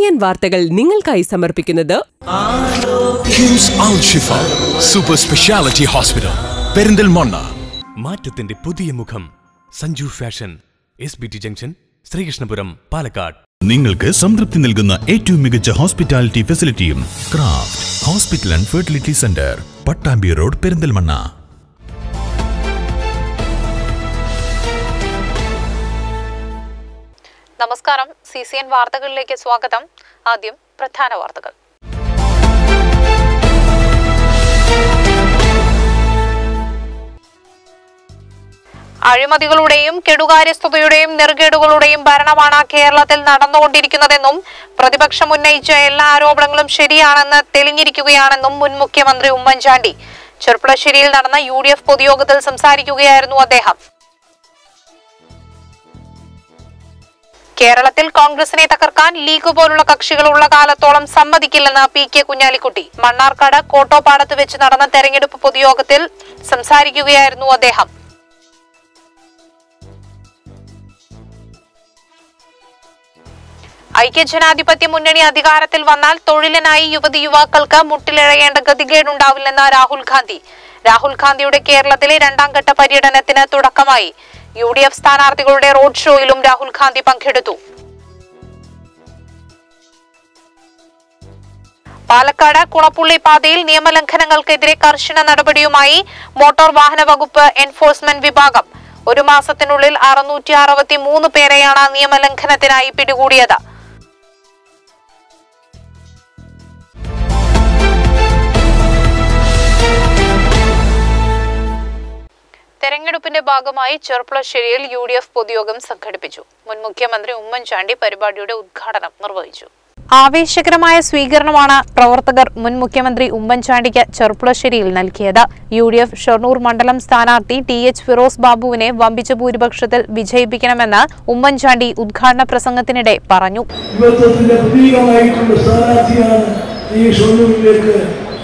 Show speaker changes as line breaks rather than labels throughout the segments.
N വാർത്തകൾ നിങ്ങൾക്കായി സമർപ്പിക്കുന്നത്
KIMS Al Shifa super speciality hospital Perinthalmanna
മാറ്റത്തിന്റെ പുതിയ മുഖം Sanju fashion S B T junction Sreekrishnapuram Palakkad
നിങ്ങൾക്ക് സംതൃപ്തി നൽകുന്ന ഏറ്റവും മികച്ച ഹോസ്പിറ്റാലിറ്റി ഫെസിലിറ്റിയും craft hospital and fertility centre Pattambi road Perinthalmanna
നമസ്കാരം സി സി എൻ വാർത്തകളിലേക്ക് സ്വാഗതം ആദ്യം പ്രധാന വാർത്തകൾ അഴിമതികളുടെയും കെടുകാര്യസ്ഥതയുടെയും നെറുകേടുകളുടെയും ഭരണമാണ് കേരളത്തിൽ നടന്നുകൊണ്ടിരിക്കുന്നതെന്നും പ്രതിപക്ഷം ഉന്നയിച്ച എല്ലാ ആരോപണങ്ങളും ശരിയാണെന്ന് തെളിഞ്ഞിരിക്കുകയാണെന്നും മുൻ മുഖ്യമന്ത്രി ഉമ്മൻചാണ്ടി ചെറുപ്പുളശ്ശേരിയിൽ നടന്ന യു ഡി എഫ് പൊതുയോഗത്തിൽ സംസാരിക്കുകയായിരുന്നു അദ്ദേഹം കേരളത്തിൽ കോൺഗ്രസിനെ തകർക്കാൻ ലീഗ് പോലുള്ള കക്ഷികൾ ഉള്ള കാലത്തോളം സമ്മതിക്കില്ലെന്ന് പി കെ കുഞ്ഞാലിക്കുട്ടി മണ്ണാർക്കാട് കോട്ടോപ്പാടത്ത് വെച്ച് നടന്ന തെരഞ്ഞെടുപ്പ് പൊതുയോഗത്തിൽ സംസാരിക്കുകയായിരുന്നു അദ്ദേഹം ഐക്യജനാധിപത്യ മുന്നണി അധികാരത്തിൽ വന്നാൽ തൊഴിലിനായി യുവതി യുവാക്കൾക്ക് മുട്ടിലിഴയേണ്ട ഗതികേടുണ്ടാവില്ലെന്ന് രാഹുൽ ഗാന്ധി രാഹുൽ ഗാന്ധിയുടെ കേരളത്തിലെ രണ്ടാം ഘട്ട പര്യടനത്തിന് തുടക്കമായി യു ഡി എഫ് സ്ഥാനാർത്ഥികളുടെ റോഡ് ഷോയിലും രാഹുൽ ഗാന്ധി പങ്കെടുത്തു പാലക്കാട് കുളപ്പുള്ളി പാതയിൽ നിയമലംഘനങ്ങൾക്കെതിരെ കർശന നടപടിയുമായി മോട്ടോർ വാഹന വകുപ്പ് എൻഫോഴ്സ്മെന്റ് വിഭാഗം ഒരു മാസത്തിനുള്ളിൽ അറുന്നൂറ്റി അറുപത്തി മൂന്ന് പേരെയാണ് നിയമലംഘനത്തിനായി പിടികൂടിയത് തെരഞ്ഞെടുപ്പിന്റെ ഭാഗമായി ചെർപ്പുളശ്ശേരിയിൽ യു ഡി എഫ് പൊതുയോഗം സംഘടിപ്പിച്ചു മുൻ മുഖ്യമന്ത്രി ഉമ്മൻചാണ്ടി പരിപാടിയുടെ ഉദ്ഘാടനം നിർവഹിച്ചു ആവേശകരമായ സ്വീകരണമാണ് പ്രവർത്തകർ മുൻ മുഖ്യമന്ത്രി ഉമ്മൻചാണ്ടിക്ക് ചെർപ്പുളശ്ശേരിയിൽ നൽകിയത് യു ഡി എഫ് ഷൊർണൂർ മണ്ഡലം സ്ഥാനാർത്ഥി ടി എച്ച് ഫിറോസ് ബാബുവിനെ വമ്പിച്ച ഭൂരിപക്ഷത്തിൽ വിജയിപ്പിക്കണമെന്ന് ഉമ്മൻചാണ്ടി ഉദ്ഘാടന പ്രസംഗത്തിനിടെ പറഞ്ഞു
യുവത്വത്തിന്റെ പ്രതീകമായിട്ടുള്ള സ്ഥാനാർത്ഥിയാണ് ഈ ഷൊർണൂരിലേക്ക്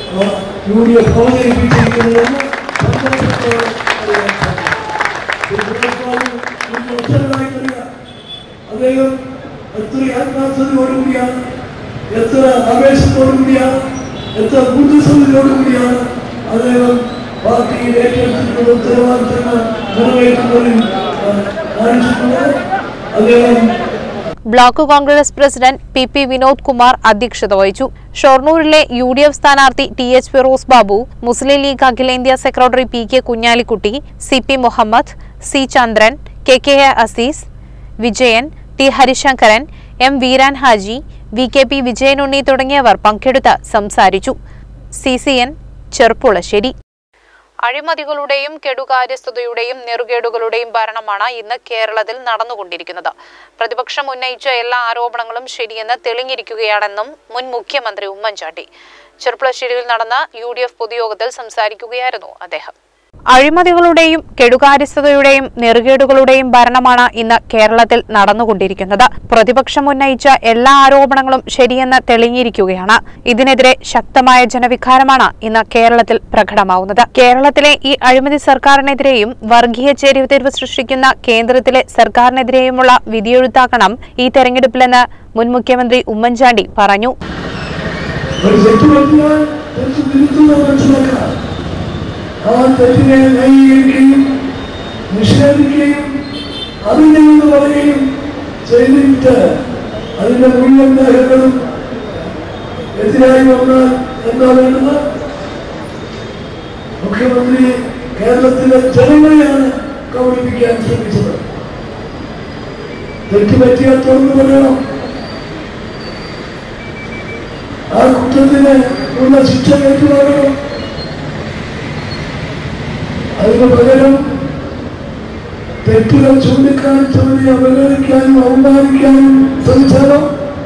യു ഡി എഫ് അവതരിപ്പിച്ചിരിക്കുന്നതെന്ന് സന്തോഷത്തോടെ അറിയാൻ സാധിക്കും. ഒരു പുറപ്പാട് നമുക്ക് ഒറ്റവനായിട്ടറിയാം. അദ്ദേഹം എത്ര ആത്മാർത്ഥതയോടുകൂടിയാണ് എത്ര ആവേശത്തോടുകൂടിയാണ് എത്ര ബുദ്ധിസമതയോടുകൂടിയാണ് അദ്ദേഹം പാർട്ടിയിൽ ഏറ്റെടുത്തിട്ടുള്ള ഉത്തരവാദിത്തങ്ങൾ നിറവേറ്റുന്നതിൽ ആ, കാണിച്ചിട്ടുള്ളത് അദ്ദേഹം
block Congress president P P Vinod Kumar അധ്യക്ഷത വഹിച്ചു ഷൊർണൂരിലെ യു ഡി എഫ് സ്ഥാനാർത്ഥി ടി എച്ച് ഫിറോസ് ബാബു മുസ്ലിം ലീഗ് അഖിലേന്ത്യാ secretary P K Kunhalikutty C P Muhammad C Chandran K K A Azeez Vijayan T Harisankaran M Veeran Haji V K P Vijayanunni തുടങ്ങിയവർ പങ്കെടുത്ത് സംസാരിച്ചു സി സി എൻ ചെറുപ്പുളശ്ശേരി അഴിമതികളുടെയും കെടുകാര്യസ്ഥതയുടെയും നെറുകേടുകളുടെയും ഭരണമാണ് ഇന്ന് കേരളത്തിൽ നടന്നുകൊണ്ടിരിക്കുന്നത് പ്രതിപക്ഷം ഉന്നയിച്ച എല്ലാ ആരോപണങ്ങളും ശരിയെന്ന് തെളിഞ്ഞിരിക്കുകയാണെന്നും മുൻ മുഖ്യമന്ത്രി ഉമ്മൻചാണ്ടി ചെറുപ്പുളശ്ശേരിയിൽ നടന്ന യു ഡി എഫ് പൊതുയോഗത്തിൽ സംസാരിക്കുകയായിരുന്നു അദ്ദേഹം അഴിമതികളുടെയും കെടുകാര്യസ്ഥതയുടെയും നെറുകേടുകളുടെയും ഭരണമാണ് ഇന്ന് കേരളത്തിൽ നടന്നുകൊണ്ടിരിക്കുന്നത് പ്രതിപക്ഷം ഉന്നയിച്ച എല്ലാ ആരോപണങ്ങളും ശരിയെന്ന് തെളിഞ്ഞിരിക്കുകയാണ് ഇതിനെതിരെ ശക്തമായ ജനവികാരമാണ് ഇന്ന് കേരളത്തിൽ പ്രകടമാവുന്നത് കേരളത്തിലെ ഈ അഴിമതി സർക്കാരിനെതിരെയും വർഗീയ ചേരിതിരിവ് സൃഷ്ടിക്കുന്ന കേന്ദ്രത്തിലെ സർക്കാരിനെതിരെയുമുള്ള വിധിയെഴുത്താക്കണം ഈ തെരഞ്ഞെടുപ്പിലെന്ന് മുൻ മുഖ്യമന്ത്രി ഉമ്മൻചാണ്ടി പറഞ്ഞു
ഒരു തെറ്റ് പറ്റിയാൽ തെറ്റ് തിരുത്തുന്നത് മനസ്സിലാക്കാം ആ തെറ്റിനെ ന്യായീകരിക്കുകയും നിഷേധിക്കുകയും അറിഞ്ഞെന്ന് പറയുകയും ചെയ്തിട്ട് അതിന്റെ മുഴുവൻ രേഖകളും എതിരായി വന്നാൽ എന്താ വേണ്ടത് മുഖ്യമന്ത്രി കേരളത്തിലെ ജനങ്ങളെയാണ് കബളിപ്പിക്കാൻ ശ്രമിച്ചത് തെറ്റ് പറ്റിയാൽ തുറന്നു പറയണം ആ കുറ്റത്തിന് ഉള്ള ശിക്ഷ ഏറ്റുവാങ്ങണം അതിന് പകരം തെറ്റുകൾ ചൂണ്ടിക്കാണിച്ചവരെ അവഗണിക്കാനും അവമാനിക്കാനും ശ്രമിച്ചാലോ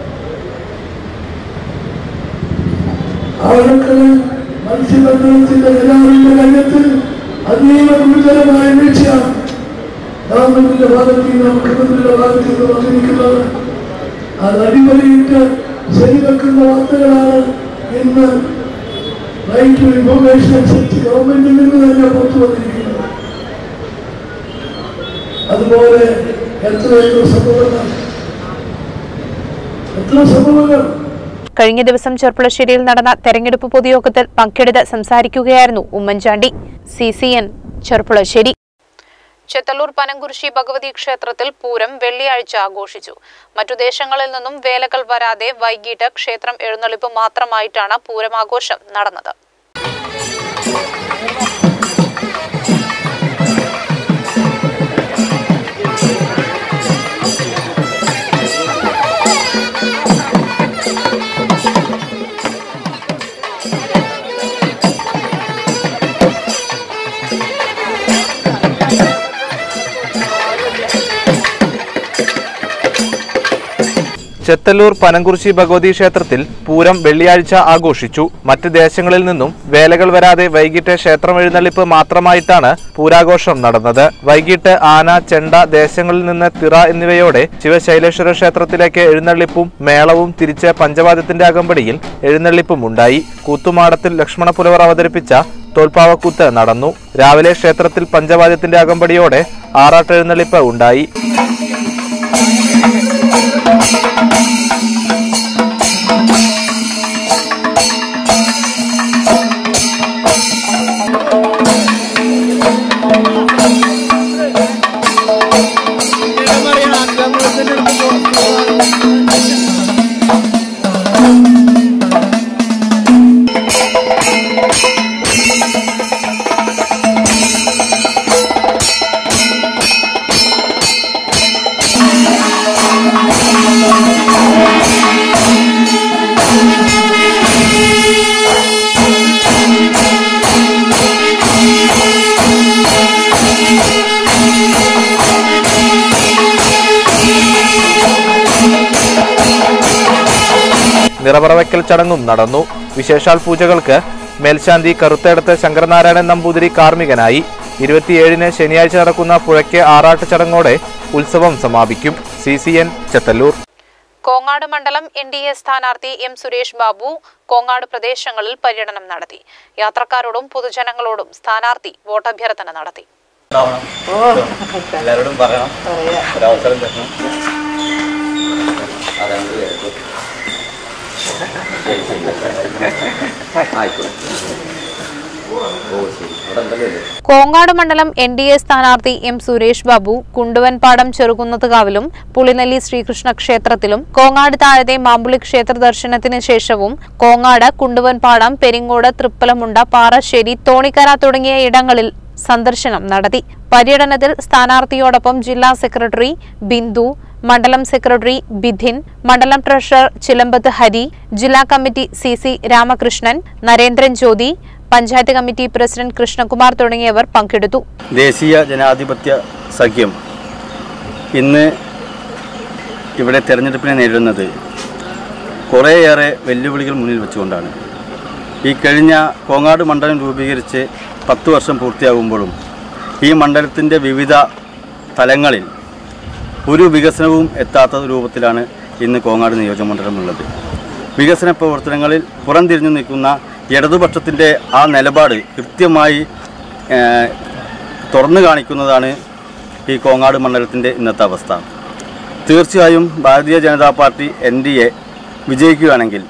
ആഴക്കള് മത്സ്യബന്ധനത്തിന്റെ കരാറിന്റെ കാര്യത്തിൽ അതീവ ഗുരുതരമായ വീഴ്ചയാണ് ഗവൺമെന്റിന്റെ ഭാഗത്ത് നിന്ന് മുഖ്യമന്ത്രിയുടെ ഭാഗത്ത് നിന്ന് വന്നിരിക്കുന്നത് അത് അടിമറിയിട്ട് ശരിവെക്കുന്ന വാർത്തകളാണ് ഇന്ന് റൈറ്റ് ടു ഇൻഫർമേഷൻ അനുസരിച്ച് ഗവൺമെന്റിൽ നിന്ന് തന്നെ പുറത്തു വന്നിരിക്കുന്നത് അതുപോലെ എത്രയെത്ര സംഭവങ്ങൾ എത്ര സംഭവങ്ങൾ
കഴിഞ്ഞ ദിവസം ചെർപ്പുളശ്ശേരിയിൽ നടന്ന തെരഞ്ഞെടുപ്പ് പൊതുയോഗത്തിൽ പങ്കെടുത്ത് സംസാരിക്കുകയായിരുന്നു Oommen Chandy C C N Cherpulassery Chethallur Panamkurissi Bhagavathi ക്ഷേത്രത്തിൽ പൂരം വെള്ളിയാഴ്ച ആഘോഷിച്ചു മറ്റു ദേശങ്ങളിൽ നിന്നും വേലകൾ വരാതെ വൈകിട്ട് ക്ഷേത്രം എഴുന്നള്ളിപ്പ് മാത്രമായിട്ടാണ് പൂരമാഘോഷം നടന്നത്
ചെത്തല്ലൂർ പനംകുറിശി ഭഗവതി ക്ഷേത്രത്തിൽ പൂരം വെള്ളിയാഴ്ച ആഘോഷിച്ചു മറ്റ് ദേശങ്ങളിൽ നിന്നും വേലകൾ വരാതെ വൈകിട്ട് ക്ഷേത്രം എഴുന്നള്ളിപ്പ് മാത്രമായിട്ടാണ് പൂരാഘോഷം നടന്നത് വൈകിട്ട് ആന ചെണ്ട ദേശങ്ങളിൽ നിന്ന് തിറ എന്നിവയോടെ ശിവശൈലേശ്വര ക്ഷേത്രത്തിലേക്ക് എഴുന്നള്ളിപ്പും മേളവും തിരിച്ച് പഞ്ചവാദ്യത്തിന്റെ അകമ്പടിയിൽ എഴുന്നള്ളിപ്പും ഉണ്ടായി കൂത്തുമാടത്തിൽ ലക്ഷ്മണപുലവർ അവതരിപ്പിച്ച തോൽപ്പാവക്കൂത്ത് നടന്നു രാവിലെ ക്ഷേത്രത്തിൽ പഞ്ചവാദ്യത്തിന്റെ അകമ്പടിയോടെ ആറാട്ടെഴുന്നള്ളിപ്പ് ഉണ്ടായി നിറപറവയ്ക്കൽ ചടങ്ങും നടന്നു വിശേഷാൽ പൂജകൾക്ക് മേൽശാന്തി കറുത്തേടത്ത് ശങ്കരനാരായണൻ നമ്പൂതിരി കാർമ്മികനായി ഇരുപത്തിയേഴിന് ശനിയാഴ്ച നടക്കുന്ന പുഴയ്ക്ക് ആറാട്ട് ചടങ്ങോടെ ഉത്സവം സമാപിക്കും C C N Chethallur
Kongad മണ്ഡലം എൻ ഡി എ സ്ഥാനാർത്ഥി എം സുരേഷ് ബാബു കോങ്ങാട് പ്രദേശങ്ങളിൽ പര്യടനം നടത്തി യാത്രക്കാരോടും പൊതുജനങ്ങളോടും സ്ഥാനാർത്ഥി വോട്ടഭ്യർത്ഥന നടത്തി
എല്ലാവരോടും പറയണം ഒരവസരം തരണം അതാണ് ആയിക്കോട്ടെ ഓ ശരി അവിടെ ഉണ്ടല്ലോ
കോങ്ങാട് മണ്ഡലം എൻ ഡി എ സ്ഥാനാർത്ഥി എം സുരേഷ് ബാബു കുണ്ടുവൻപാടം ചെറുകുന്നത്തുകാവിലും പുളിനെല്ലി ശ്രീകൃഷ്ണ ക്ഷേത്രത്തിലും കോങ്ങാട് താഴത്തെ മാമ്പുളി ക്ഷേത്ര ദർശനത്തിന് ശേഷവും കോങ്ങാട് കുണ്ടുവൻപാടം പെരിങ്ങോട് തൃപ്പലമുണ്ട പാറശ്ശേരി തോണിക്കര തുടങ്ങിയ ഇടങ്ങളിൽ സന്ദർശനം നടത്തി പര്യടനത്തിൽ സ്ഥാനാർത്ഥിയോടൊപ്പം ജില്ലാ സെക്രട്ടറി ബിന്ദു മണ്ഡലം സെക്രട്ടറി ബിധിൻ മണ്ഡലം ട്രഷറർ ചിലമ്പത്ത് ഹരി ജില്ലാ committee C C Ramakrishnan Narendran Jyothi panchayat committee president Krishnakumar തുടങ്ങിയവർ പങ്കെടുത്തു
ദേശീയ ജനാധിപത്യ സഖ്യം ഇന്ന് ഇവിടെ തെരഞ്ഞെടുപ്പിനെ നേരിടുന്നത് കുറേയേറെ വെല്ലുവിളികൾ മുന്നിൽ വെച്ചുകൊണ്ടാണ് ഈ കഴിഞ്ഞ കോങ്ങാട് മണ്ഡലം രൂപീകരിച്ച് പത്ത് വർഷം പൂർത്തിയാകുമ്പോഴും ഈ മണ്ഡലത്തിൻ്റെ വിവിധ തലങ്ങളിൽ ഒരു വികസനവും എത്താത്ത രൂപത്തിലാണ് ഇന്ന് കോങ്ങാട് നിയോജകമണ്ഡലമുള്ളത് വികസന പ്രവർത്തനങ്ങളിൽ പുറംതിരിഞ്ഞു നിൽക്കുന്ന ഇടതുപക്ഷത്തിൻ്റെ ആ നിലപാട് കൃത്യമായി ഏഹ്, തുറന്നു കാണിക്കുന്നതാണ് ഈ കോങ്ങാട് മണ്ഡലത്തിൻ്റെ ഇന്നത്തെ അവസ്ഥ തീർച്ചയായും Bharatiya Janata party N D A വിജയിക്കുകയാണെങ്കിൽ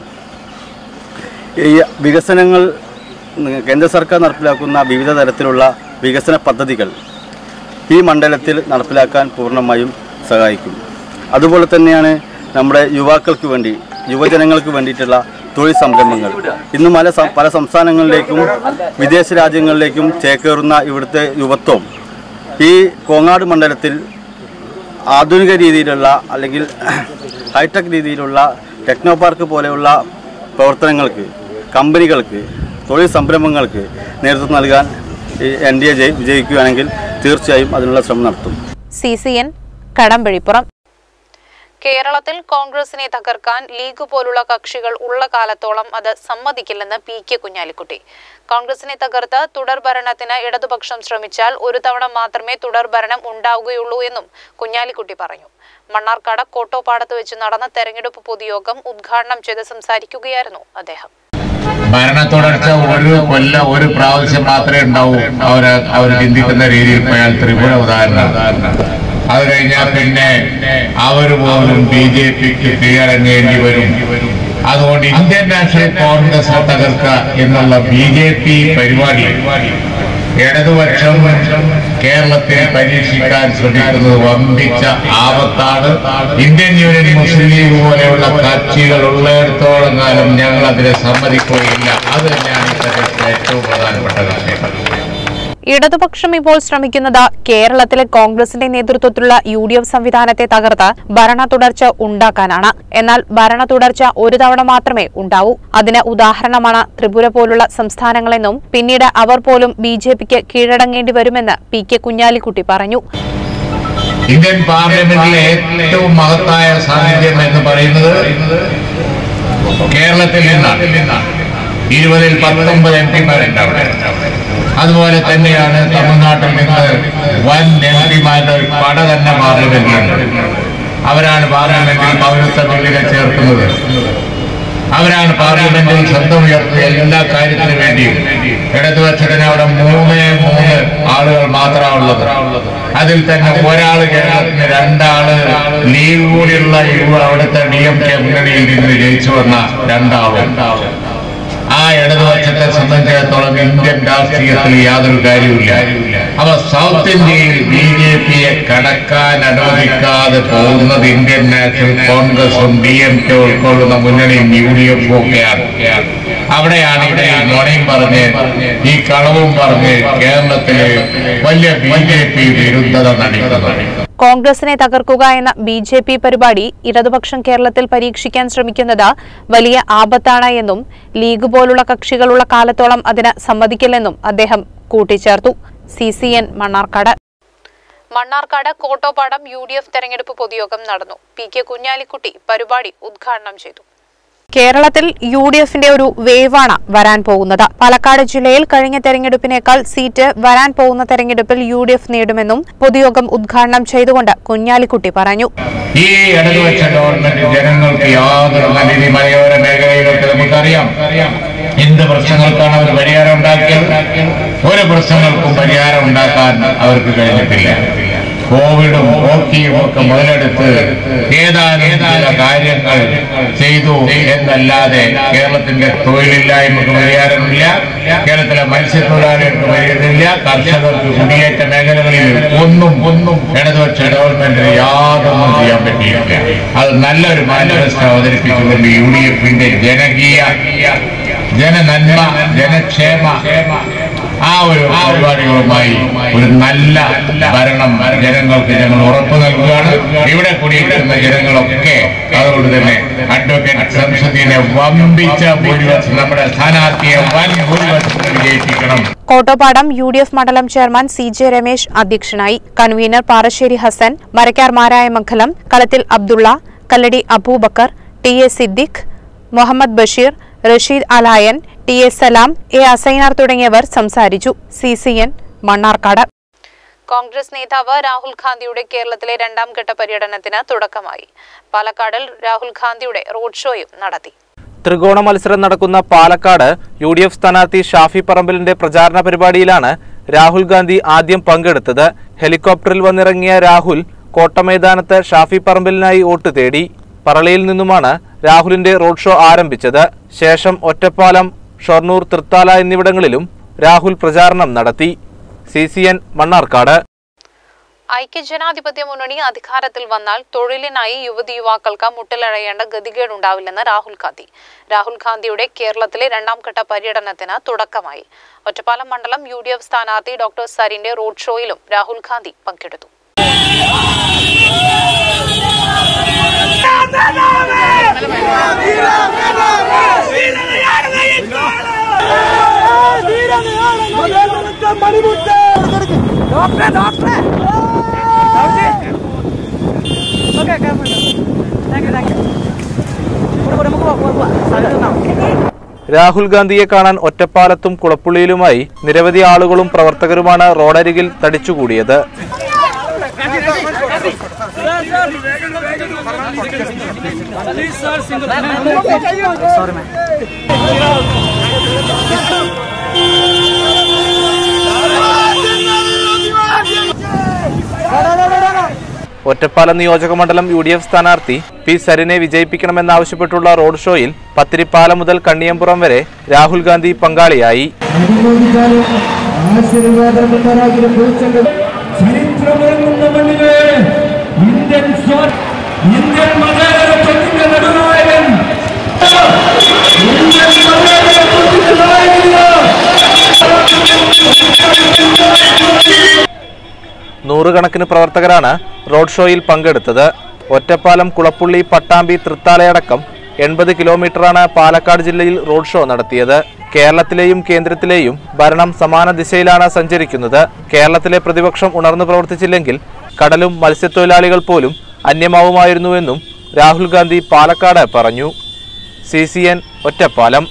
ഈ വികസനങ്ങൾ കേന്ദ്ര സർക്കാർ നടപ്പിലാക്കുന്ന വിവിധ തരത്തിലുള്ള വികസന പദ്ധതികൾ ഈ മണ്ഡലത്തിൽ നടപ്പിലാക്കാൻ പൂർണ്ണമായും സഹായിക്കും അതുപോലെ തന്നെയാണ് നമ്മുടെ യുവാക്കൾക്ക് വേണ്ടി യുവജനങ്ങൾക്ക് വേണ്ടിയിട്ടുള്ള തൊഴിൽ സംരംഭങ്ങൾ ഇന്ന് പല സം- പല സംസ്ഥാനങ്ങളിലേക്കും വിദേശ രാജ്യങ്ങളിലേക്കും ചേക്കേറുന്ന ഇവിടുത്തെ യുവത്വം ഈ കോങ്ങാട് മണ്ഡലത്തിൽ ആധുനിക രീതിയിലുള്ള അല്ലെങ്കിൽ ഹൈടെക് രീതിയിലുള്ള ടെക്നോ പാർക്ക് പോലെയുള്ള പ്രവർത്തനങ്ങൾക്ക് കമ്പനികൾക്ക് തൊഴിൽ സംരംഭങ്ങൾക്ക് നേതൃത്വം നൽകാൻ ഈ എൻ ഡി എ വിജയിക്കുകയാണെങ്കിൽ തീർച്ചയായും അതിനുള്ള ശ്രമം നടത്തും
സി സി എൻ കടമ്പഴിപ്പുറം കേരളത്തിൽ കോൺഗ്രസിനെ തകർക്കാൻ ലീഗ് പോലുള്ള കക്ഷികൾ ഉള്ള കാലത്തോളം അത് സമ്മതിക്കില്ലെന്ന് പി കെ കുഞ്ഞാലിക്കുട്ടി കോൺഗ്രസിനെ തകർത്ത് തുടർഭരണത്തിന് ഇടതുപക്ഷം ശ്രമിച്ചാൽ ഒരു തവണ മാത്രമേ തുടർഭരണം ഉണ്ടാവുകയുള്ളൂ എന്നും കുഞ്ഞാലിക്കുട്ടി പറഞ്ഞു മണ്ണാർക്കാട് കോട്ടോപ്പാടത്ത് വെച്ച് നടന്ന തെരഞ്ഞെടുപ്പ് പൊതുയോഗം ഉദ്ഘാടനം ചെയ്ത് സംസാരിക്കുകയായിരുന്നു അദ്ദേഹം
ഭരണ തുടർച്ച ഒരു കൊല്ലം ഒരു പ്രാവശ്യം മാത്രമേ ഉണ്ടാവൂ അവര് അവർ ചിന്തിക്കുന്ന രീതിയിൽ പോയാൽ ത്രിപുര ഉദാഹരണം അത് കഴിഞ്ഞാൽ പിന്നെ അവർ പോലും ബി ജെ പിക്ക് കീഴടങ്ങേണ്ടി വരും അതുകൊണ്ട് ഇന്ത്യൻ നാഷണൽ കോൺഗ്രസ് തകർക്കുക എന്നുള്ള ബി ജെ പി പരിപാടി ഇടതുപക്ഷം കേരളത്തിൽ പരീക്ഷിക്കാൻ ശ്രമിക്കുന്നത് വമ്പിച്ച ആപത്താണ് ഇന്ത്യൻ യൂണിയൻ മുസ്ലിം ലീഗ് പോലെയുള്ള കക്ഷികൾ ഉള്ളിടത്തോളം കാലം ഞങ്ങൾ അതിനെ സമ്മതിക്കുകയില്ല അത് തന്നെയാണ് ഇത്തരത്തിൽ ഏറ്റവും പ്രധാനപ്പെട്ട വിഷയം
ഇടതുപക്ഷം ഇപ്പോൾ ശ്രമിക്കുന്നത് കേരളത്തിലെ കോൺഗ്രസിന്റെ നേതൃത്വത്തിലുള്ള യു ഡി എഫ് സംവിധാനത്തെ തകർത്ത് ഭരണ തുടർച്ച ഉണ്ടാക്കാനാണ് എന്നാൽ ഭരണ തുടർച്ച ഒരു തവണ മാത്രമേ ഉണ്ടാവൂ അതിന് ഉദാഹരണമാണ് ത്രിപുര പോലുള്ള സംസ്ഥാനങ്ങളെന്നും പിന്നീട് അവർ പോലും ബി ജെ പിക്ക് കീഴടങ്ങേണ്ടി വരുമെന്ന് പി കെ കുഞ്ഞാലിക്കുട്ടി പറഞ്ഞു
ഇന്ത്യൻ പാർലമെന്റിലെ ഏറ്റവും മഹത്തായ സാന്നിധ്യം എന്ന് പറയുന്നത് കേരളത്തിൽ നിന്നാണ് ഇരുപതിൽ പത്തൊമ്പത് എം പിമാരുണ്ട് അവിടെ അതുപോലെ തന്നെയാണ് തമിഴ്നാട്ടിൽ നിന്ന് വൻ എം പിമാരുടെ ഒരു പട തന്നെ പാർലമെന്റിലുണ്ട് അവരാണ് പാർലമെന്റിൽ പൗരത്വ ബില്ലുകൾ ചേർക്കുന്നത് അവരാണ് പാർലമെന്റിൽ ശബ്ദം ഉയർത്തുക എല്ലാ കാര്യത്തിനു വേണ്ടിയും ഇടതുപക്ഷത്തിന് അവിടെ മൂന്ന് മൂന്ന് ആളുകൾ മാത്രമാണുള്ളത് അതിൽ തന്നെ ഒരാൾ കേരളത്തിന് രണ്ടാള് ലീഗ് കൂടിയുള്ള യുവ അവിടുത്തെ ഡി എം കെ മുന്നണിയിൽ നിന്ന് ജയിച്ചു വന്ന രണ്ടാളും ആ ഇടതുപക്ഷത്തെ സംബന്ധിച്ചിടത്തോളം ഇന്ത്യൻ രാഷ്ട്രീയത്തിൽ യാതൊരു കാര്യമില്ല അവ സൗത്ത് ഇന്ത്യയിൽ ബി ജെ പിയെ കടക്കാൻ അനുവദിക്കാതെ പോകുന്നത് ഇന്ത്യൻ നാഷണൽ കോൺഗ്രസും ഡി എം കെ ഉൾക്കൊള്ളുന്ന മുന്നണിയും യു ഡി എഫും ഒക്കെയാണ് അവിടെയാണ് ഇവിടെ ഈ നുണയും പറഞ്ഞ് ഈ കളവും പറഞ്ഞ് കേരളത്തില് വലിയ ബി ജെ പി വിരുദ്ധത നടിക്കുന്നത്
കോൺഗ്രസിനെ തകർക്കുക എന്ന ബി ജെ പി പരിപാടി ഇടതുപക്ഷം കേരളത്തിൽ പരീക്ഷിക്കാൻ ശ്രമിക്കുന്നത് വലിയ ആപത്താണ് എന്നും ലീഗ് പോലുള്ള കക്ഷികളുള്ള കാലത്തോളം അതിന് സമ്മതിക്കില്ലെന്നും അദ്ദേഹം കൂട്ടിച്ചേർത്തു C C N Mannarkkad Mannarkkad Kottoppadam U D F തെരഞ്ഞെടുപ്പ് പൊതുയോഗം നടന്നു പി കെ കുഞ്ഞാലിക്കുട്ടി പരിപാടി ഉദ്ഘാടനം ചെയ്തു കേരളത്തിൽ യു ഡി എഫിന്റെ ഒരു വേവാണ് വരാൻ പോകുന്നത് പാലക്കാട് ജില്ലയിൽ കഴിഞ്ഞ തെരഞ്ഞെടുപ്പിനേക്കാൾ സീറ്റ് വരാൻ പോകുന്ന തെരഞ്ഞെടുപ്പിൽ യു ഡി എഫ് നേടുമെന്നും പൊതുയോഗം ഉദ്ഘാടനം ചെയ്തുകൊണ്ട് കുഞ്ഞാലിക്കുട്ടി പറഞ്ഞു
ഈ ഇടതുപക്ഷ ഗവൺമെന്റ് ജനങ്ങൾക്ക് യാതൊരു നല്ല രീതി മലയോര മേഖലയിലൊക്കെ നമുക്കറിയാം എന്ത് പ്രശ്നങ്ങൾക്കാണ് അവർ പരിഹാരം ഉണ്ടാക്കിയത് ഒരു പ്രശ്നങ്ങൾക്കും പരിഹാരം ഉണ്ടാക്കാൻ അവർക്ക് കഴിഞ്ഞിട്ടില്ല കോവിഡും ഹോക്കിയും ഒക്കെ മുതലെടുത്ത് ഏതാനും ചില കാര്യങ്ങൾ ചെയ്തു എന്നല്ലാതെ കേരളത്തിന്റെ തൊഴിലില്ലായ്മക്ക് പരിഹാരമില്ല കേരളത്തിലെ മത്സ്യത്തൊഴിലാളികൾക്ക് പരിഹാരമില്ല കർഷകർക്ക് കുടിയേറ്റ മേഖലകളിൽ ഒന്നും ഒന്നും ഇടതുപക്ഷ ഗവൺമെന്റിന് യാതൊന്നും ചെയ്യാൻ പറ്റിയില്ല അത് നല്ലൊരു മാനിഫെസ്റ്റോ അവതരിപ്പിച്ചുകൊണ്ട് യു ഡി എഫിന്റെ ജനകീയ ജനനന്മ ജനക്ഷേമ ആ ഒരു പരിപാടികളുമായി ഒരു നല്ല ഭരണം ജനങ്ങൾക്ക് ഞങ്ങൾ ഉറപ്പു നൽകുകയാണ് ഇവിടെ കൂടിയിരിക്കുന്ന ജനങ്ങളൊക്കെ അതുകൊണ്ട് തന്നെ അഡ്വക്കേറ്റ് സംസദിനെ വമ്പിച്ച ഭൂരിപക്ഷം നമ്മുടെ സ്ഥാനാർത്ഥിയെ വൻ ഭൂരിപക്ഷത്തിൽ വിജയിപ്പിക്കണം
കോട്ടോപ്പാടം യു ഡി എഫ് മണ്ഡലം ചെയർമാൻ സി ജെ രമേശ് അധ്യക്ഷനായി convener Parassery Hasan Marakkar Marayamangalam Kalathil Abdulla Kalladi Aboobacker T A Siddique Muhammad Basheer Rasheed Alayan T A Salam A Asainar തുടങ്ങിയവർ സംസാരിച്ചു C C N Mannarkkad Congress നേതാവ് രാഹുൽ ഗാന്ധിയുടെ കേരളത്തിലെ രണ്ടാം ഘട്ട പര്യടനത്തിന് തുടക്കമായി പാലക്കാടിൽ രാഹുൽ ഗാന്ധിയുടെ റോഡ് ഷോയും നടത്തി
ത്രികോണ മത്സരം നടക്കുന്ന പാലക്കാട് യു ഡി എഫ് സ്ഥാനാർത്ഥി ഷാഫി പറമ്പലിന്റെ പ്രചാരണ പരിപാടിയിലാണ് രാഹുൽ ഗാന്ധി ആദ്യം പങ്കെടുത്തത് ഹെലികോപ്റ്ററിൽ വന്നിറങ്ങിയ രാഹുൽ കോട്ടമൈതാനത്ത് ഷാഫി പറമ്പലിനായി വോട്ട് തേടി പറളിയിൽ നിന്നുമാണ് രാഹുലിന്റെ റോഡ് ഷോ ആരംഭിച്ചത് ശേഷം ഒറ്റപ്പാലം ഷൊർണൂർ തൃത്താല എന്നിവിടങ്ങളിലും രാഹുൽ പ്രചാരണം നടത്തി സി സി എൻ മണ്ണാർക്കാട്
ഐക്യജനാധിപത്യ മുന്നണി അധികാരത്തിൽ വന്നാൽ തൊഴിലിനായി യുവതി യുവാക്കൾക്ക് മുട്ടിലഴയേണ്ട ഗതികേടുണ്ടാവില്ലെന്ന് രാഹുൽ ഗാന്ധി രാഹുൽ ഗാന്ധിയുടെ കേരളത്തിലെ രണ്ടാം ഘട്ട പര്യടനത്തിന് തുടക്കമായി ഒറ്റപ്പാലം മണ്ഡലം യു ഡി എഫ് സ്ഥാനാർത്ഥി ഡോക്ടർ സരിന്റെ റോഡ് ഷോയിലും രാഹുൽ ഗാന്ധി പങ്കെടുത്തു
രാഹുൽ ഗാന്ധിയെ കാണാൻ ഒറ്റപ്പാലത്തും കുളപ്പുള്ളിയിലുമായി നിരവധി ആളുകളും പ്രവർത്തകരുമാണ് റോഡരികിൽ തടിച്ചുകൂടിയത് ഒറ്റപ്പാലം നിയോജക മണ്ഡലം യു ഡി എഫ് സ്ഥാനാർത്ഥി പി സരിനെ വിജയിപ്പിക്കണമെന്നാവശ്യപ്പെട്ടുള്ള റോഡ് ഷോയിൽ പത്തിരിപ്പാലം മുതൽ കണ്ണിയമ്പുറം വരെ രാഹുൽ ഗാന്ധി പങ്കാളിയായി
ചരിത്രമുറങ്ങുന്ന മണ്ണിലെ ഇന്ത്യൻ സ്വാ- ഇന്ത്യൻ മതേതരത്വത്തിന്റെ നെടുനായകൻ ഇന്ത്യൻ മതേതരത്വത്തിന്റെ നായകനില്ല
നൂറുകണക്കിന് പ്രവർത്തകരാണ് റോഡ് ഷോയിൽ പങ്കെടുത്തത് ഒറ്റപ്പാലം കുളപ്പുള്ളി പട്ടാമ്പി തൃത്താലയടക്കം എൺപത് കിലോമീറ്ററാണ് പാലക്കാട് ജില്ലയിൽ റോഡ് ഷോ നടത്തിയത് കേരളത്തിലെയും കേന്ദ്രത്തിലെയും ഭരണം സമാന ദിശയിലാണ് സഞ്ചരിക്കുന്നത് കേരളത്തിലെ പ്രതിപക്ഷം ഉണർന്നു പ്രവർത്തിച്ചില്ലെങ്കിൽ കടലും മത്സ്യത്തൊഴിലാളികൾ പോലും അന്യമാവുമായിരുന്നുവെന്നും രാഹുൽ ഗാന്ധി പാലക്കാട് പറഞ്ഞു C C N Ottapalam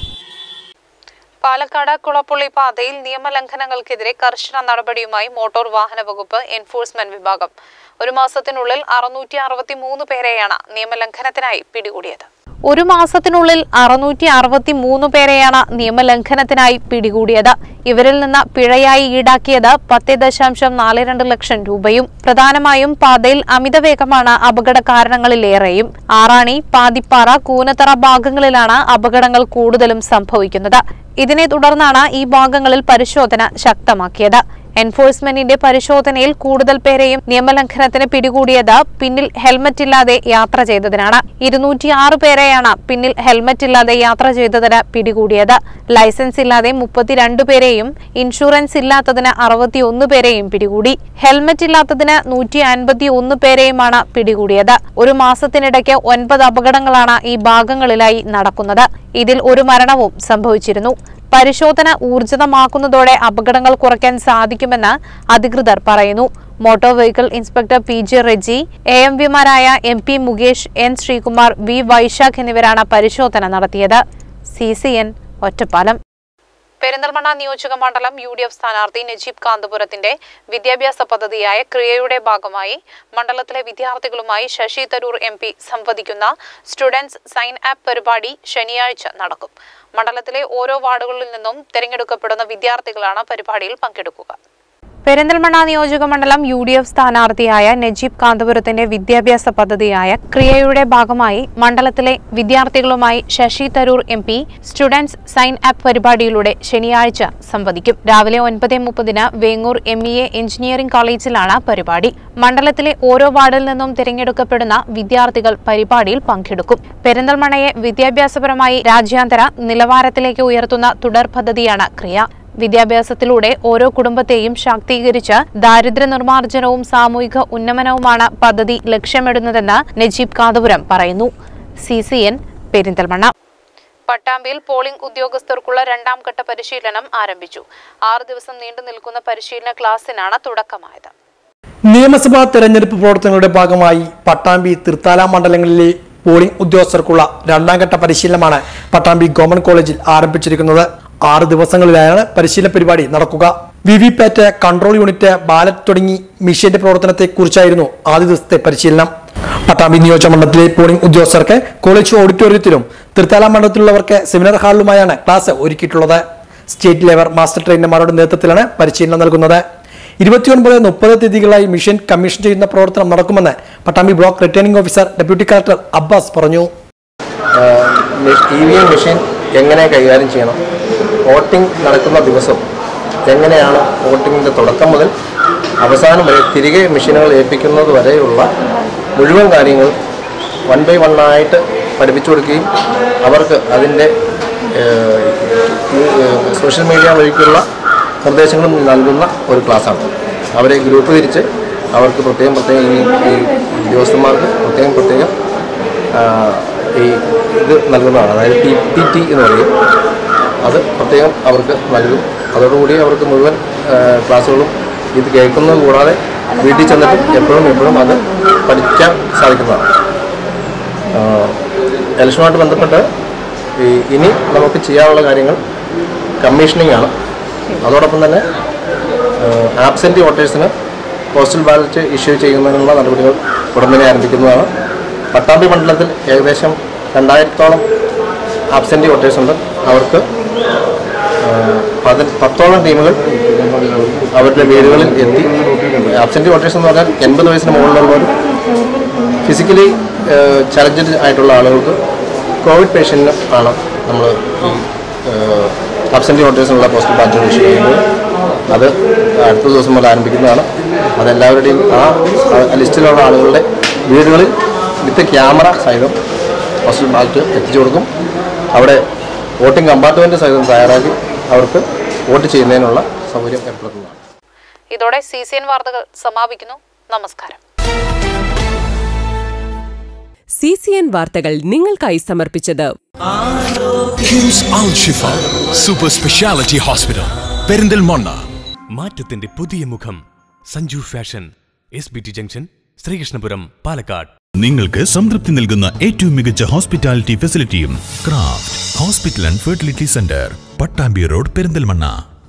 Palakkad Kulappully പാതയിൽ നിയമലംഘനങ്ങൾക്കെതിരെ കർശന നടപടിയുമായി മോട്ടോർ വാഹന വകുപ്പ് എൻഫോഴ്സ്മെന്റ് വിഭാഗം ഒരു മാസത്തിനുള്ളിൽ അറുന്നൂറ്റി അറുപത്തി മൂന്ന് പേരെയാണ് നിയമലംഘനത്തിനായി പിടികൂടിയത് ഒരു മാസത്തിനുള്ളിൽ അറുന്നൂറ്റി അറുപത്തി മൂന്ന് പേരെയാണ് നിയമലംഘനത്തിനായി പിടികൂടിയത് ഇവരിൽ നിന്ന് പിഴയായി ഈടാക്കിയത് പത്ത് ദശാംശം നാല് രണ്ട് ലക്ഷം രൂപയും പ്രധാനമായും പാതയിൽ അമിതവേഗമാണ് അപകട കാരണങ്ങളിലേറെയും ആറാണി പാതിപ്പാറ കൂനത്തറ ഭാഗങ്ങളിലാണ് അപകടങ്ങൾ കൂടുതലും സംഭവിക്കുന്നത് ഇതിനെ തുടർന്നാണ് ഈ ഭാഗങ്ങളിൽ പരിശോധന ശക്തമാക്കിയത് എൻഫോഴ്സ്മെന്റിന്റെ പരിശോധനയിൽ കൂടുതൽ പേരെയും നിയമലംഘനത്തിന് പിടികൂടിയത് പിന്നിൽ ഹെൽമറ്റ് ഇല്ലാതെ യാത്ര ചെയ്തതിനാണ് ഇരുന്നൂറ്റിയാറ് പേരെയാണ് പിന്നിൽ ഹെൽമറ്റ് ഇല്ലാതെ യാത്ര ചെയ്തതിന് പിടികൂടിയത് ലൈസൻസ് ഇല്ലാതെ മുപ്പത്തിരണ്ട് പേരെയും ഇൻഷുറൻസ് ഇല്ലാത്തതിന് അറുപത്തിയൊന്ന് പേരെയും പിടികൂടി ഹെൽമറ്റ് ഇല്ലാത്തതിന് നൂറ്റി അൻപത്തി ഒന്ന് പേരെയുമാണ് പിടികൂടിയത് ഒരു മാസത്തിനിടയ്ക്ക് ഒൻപത് അപകടങ്ങളാണ് ഈ ഭാഗങ്ങളിലായി നടക്കുന്നത് ഇതിൽ ഒരു മരണവും സംഭവിച്ചിരുന്നു പരിശോധന ഊർജിതമാക്കുന്നതോടെ അപകടങ്ങൾ കുറയ്ക്കാൻ സാധിക്കുമെന്ന് അധികൃതർ പറയുന്നു motor vehicle inspector P J Reji A M പിമാരായ M P Mukesh N Sreekumar V Vysakh എന്നിവരാണ് പരിശോധന നടത്തിയത് C C N Ottapalam Perinthalmanna നിയോജക മണ്ഡലം യു ഡി എഫ് സ്ഥാനാർത്ഥി നജീബ് കാന്തപുരത്തിന്റെ വിദ്യാഭ്യാസ പദ്ധതിയായ ക്രിയയുടെ ഭാഗമായി മണ്ഡലത്തിലെ വിദ്യാർത്ഥികളുമായി ശശി തരൂർ എം പി സംവദിക്കുന്ന സ്റ്റുഡൻസ് സൈൻ ആപ്പ് പരിപാടി ശനിയാഴ്ച നടക്കും മണ്ഡലത്തിലെ ഓരോ വാർഡുകളിൽ നിന്നും തിരഞ്ഞെടുക്കപ്പെടുന്ന വിദ്യാർത്ഥികളാണ് പരിപാടിയിൽ പങ്കെടുക്കുക പെരിന്തൽമണ്ണ നിയോജക മണ്ഡലം യു ഡി എഫ് സ്ഥാനാർത്ഥിയായ നജീബ് കാന്തപുരത്തിന്റെ വിദ്യാഭ്യാസ പദ്ധതിയായ ക്രിയയുടെ ഭാഗമായി മണ്ഡലത്തിലെ വിദ്യാർത്ഥികളുമായി Sasi Tharoor M P students sign up പരിപാടിയിലൂടെ ശനിയാഴ്ച സംവദിക്കും രാവിലെ ഒൻപത് മുപ്പതിന് Vengoor M E A engineering കോളേജിലാണ് പരിപാടി മണ്ഡലത്തിലെ ഓരോ വാർഡിൽ നിന്നും തിരഞ്ഞെടുക്കപ്പെടുന്ന വിദ്യാർത്ഥികൾ പരിപാടിയിൽ പങ്കെടുക്കും പെരിന്തൽമണ്ണയെ വിദ്യാഭ്യാസപരമായി രാജ്യാന്തര നിലവാരത്തിലേക്ക് ഉയർത്തുന്ന തുടർ പദ്ധതിയാണ് ക്രിയ വിദ്യാഭ്യാസത്തിലൂടെ ഓരോ കുടുംബത്തെയും ശാക്തീകരിച്ച് ദാരിദ്ര്യ നിർമ്മാർജ്ജനവും സാമൂഹിക ഉന്നമനവുമാണ് പദ്ധതി ലക്ഷ്യമിടുന്നതെന്ന് നജീബ് കാന്തപുരം പറയുന്നു സി സി എൻ പെരിന്തൽമണ്ണ പട്ടാമ്പിയിൽ പോളിംഗ് ഉദ്യോഗസ്ഥർക്കുള്ള രണ്ടാം ഘട്ട പരിശീലനം ആരംഭിച്ചു ആറ് ദിവസം നീണ്ടു നിൽക്കുന്ന പരിശീലന ക്ലാസ്സിനാണ് തുടക്കമായത്
നിയമസഭാ തെരഞ്ഞെടുപ്പ് പ്രവർത്തനങ്ങളുടെ ഭാഗമായി പട്ടാമ്പി തൃത്താല മണ്ഡലങ്ങളിലെ പോളിംഗ് ഉദ്യോഗസ്ഥർക്കുള്ള രണ്ടാം ഘട്ട പരിശീലനമാണ് പട്ടാമ്പി ഗവൺമെന്റ് കോളേജിൽ ആരംഭിച്ചിരിക്കുന്നത് ആറ് ദിവസങ്ങളിലായാണ് പരിശീലന പരിപാടി നടക്കുക V V PAT control unit ballot തുടങ്ങി മിഷന്റെ പ്രവർത്തനത്തെ കുറിച്ചായിരുന്നു ആദ്യ ദിവസത്തെ പരിശീലനം പട്ടാമ്പി നിയോജക മണ്ഡലത്തിലെ പോളിംഗ് ഉദ്യോഗസ്ഥർക്ക് കോളേജ് ഓഡിറ്റോറിയത്തിലും തൃത്താല മണ്ഡലത്തിലുള്ളവർക്ക് സെമിനാർ ഹാളിലുമായാണ് ക്ലാസ് ഒരുക്കിയിട്ടുള്ളത് സ്റ്റേറ്റ് ലെവൽ മാസ്റ്റർ ട്രെയിനർമാരുടെ നേതൃത്വത്തിലാണ് പരിശീലനം നൽകുന്നത് ഇരുപത്തിയൊൻപത് മുപ്പത് തീയതികളായി മിഷൻ കമ്മീഷൻ ചെയ്യുന്ന പ്രവർത്തനം നടക്കുമെന്ന് Pattambi block returning officer deputy collector Abbas പറഞ്ഞു
ഇ വി എം മെഷീൻ എങ്ങനെ കൈകാര്യം ചെയ്യണം വോട്ടിംഗ് നടക്കുന്ന ദിവസം എങ്ങനെയാണ് വോട്ടിങ്ങിൻ്റെ തുടക്കം മുതൽ അവസാനം വരെ തിരികെ മെഷീനുകൾ ഏൽപ്പിക്കുന്നത് വരെയുള്ള മുഴുവൻ കാര്യങ്ങൾ വൺ ബൈ വൺ ആയിട്ട് പഠിപ്പിച്ചു കൊടുക്കുകയും അവർക്ക് അതിൻ്റെ സോഷ്യൽ മീഡിയ വഴിക്കുള്ള നിർദ്ദേശങ്ങളും നൽകുന്ന ഒരു ക്ലാസ്സാണ് അവരെ ഗ്രൂപ്പ് തിരിച്ച് അവർക്ക് പ്രത്യേകം പ്രത്യേകം ഈ ഈ ഉദ്യോഗസ്ഥന്മാർക്ക് പ്രത്യേകം പ്രത്യേകം ആ, ഈ ഇത് നൽകുന്നതാണ് അതായത് ടി ടി ടി എന്ന് പറയും അത് പ്രത്യേകം അവർക്ക് നൽകും അതോടുകൂടി അവർക്ക് മുഴുവൻ ആ, ക്ലാസ്സുകളും ഇത് കേൾക്കുന്നത് കൂടാതെ വീട്ടിൽ ചെന്നിട്ട് എപ്പോഴും എപ്പോഴും അത് പഠിക്കാൻ സാധിക്കുന്നതാണ് ആ, ഇലക്ഷനുമായിട്ട് ബന്ധപ്പെട്ട് ഈ ഇനി നമുക്ക് ചെയ്യാനുള്ള കാര്യങ്ങൾ കമ്മീഷനിങ് ആണ് അതോടൊപ്പം തന്നെ ആബ്സെൻറ്റ് വോട്ടേഴ്സിന് പോസ്റ്റൽ ബാലറ്റ് ഇഷ്യൂ ചെയ്യുന്നതിനുള്ള നടപടികൾ ഉടൻ തന്നെ ആരംഭിക്കുന്നതാണ് പട്ടാമ്പി മണ്ഡലത്തിൽ ഏകദേശം രണ്ടായിരത്തോളം ആബ്സെൻറ്റ് വോട്ടേഴ്സ് ഉണ്ട് അവർക്ക് ആ, പതി പത്തോളം ടീമുകൾ അവരുടെ വീടുകളിൽ എത്തി ആബ്സെൻറ്റ് വോട്ടേഴ്സ് എന്ന് പറഞ്ഞാൽ എൺപത് വയസ്സിന് മുകളിലുള്ളവരും ഫിസിക്കലി ചലഞ്ചഡ് ആയിട്ടുള്ള ആളുകൾക്ക് കോവിഡ് പേഷ്യൻറ്റിന് ആണ് നമ്മൾ അബ്സെൻറ്റി ഓർഡേഴ്സിനുള്ള പോസ്റ്റൽ ബാറ്റ് ഇഷ്യൂ ചെയ്യുന്നത് അത് അടുത്ത ദിവസം മുതൽ ആരംഭിക്കുന്നതാണ് അതെല്ലാവരുടെയും ആ ആ ലിസ്റ്റിലുള്ള ആളുകളുടെ വീടുകളിൽ വിത്ത് ക്യാമറ സഹിതം പോസ്റ്റൽ ബാലറ്റ് എത്തിച്ചു കൊടുക്കും അവിടെ വോട്ടിംഗ് കമ്പാർട്ട്മെൻറ്റ് സഹിതം തയ്യാറാക്കി അവർക്ക് വോട്ട് ചെയ്യുന്നതിനുള്ള സൗകര്യം ഏർപ്പെടുത്തുന്നതാണ്
ഇതോടെ സി സി എൻ വാർത്തകൾ സമാപിക്കുന്നു നമസ്കാരം
സി സി എൻ വാർത്തകൾ നിങ്ങൾക്കായി സമർപ്പിച്ചത്
KIMS Al Shifa super speciality hospital Perinthalmanna
മാറ്റത്തിന്റെ പുതിയ മുഖം Sanju fashion S B T junction Sreekrishnapuram Palakkad
നിങ്ങൾക്ക് സംതൃപ്തി നൽകുന്ന ഏറ്റവും മികച്ച ഹോസ്പിറ്റാലിറ്റി ഫെസിലിറ്റിയും craft hospital and fertility centre Pattambi road Perinthalmanna